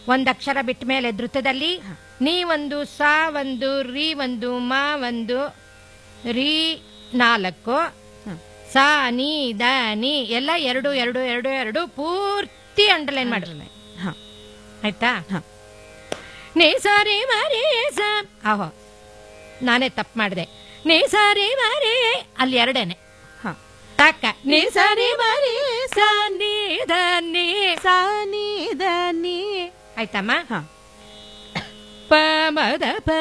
ಒಂದ್ ಅಕ್ಷರ ಬಿಟ್ಟ ಮೇಲೆ ಧೃತದಲ್ಲಿ ನೀ ಒಂದು ಸಾ ಒಂದು ರೀ ಒಂದು ಮಾ ಒಂದು ರೀ ನಾಲ್ಕು ಸಾ ನೀ ದ ನೀ ಎಲ್ಲ ಎರಡು ಎರಡು ಎರಡು ಎರಡು ಪೂರ್ತಿ ಅಂಡರ್ಲೈನ್ ಮಾಡ್ರಿ ಹಾ ಆಯ್ತಾ ಹಾ. ನೀ ಸಾರಿ ಮಾರಿ ಸಾ ಆಹೋ ನಾನೇ ತಪ್ಪು ಮಾಡಿದೆ ನೀ ಸಾರಿ ಮಾರಿ ಅಲ್ಲಿ ಎರಡೇನೆ ಹಾ ಸಾಕ ನೀ ಸಾರಿ ಮಾರಿ ಸಾ ನೀ ದ ನೀ ಸಾ ನೀ ದ ನೀ ಆಯ್ತಮ್ಮ ಹಾ ಪ ಮದ ಪ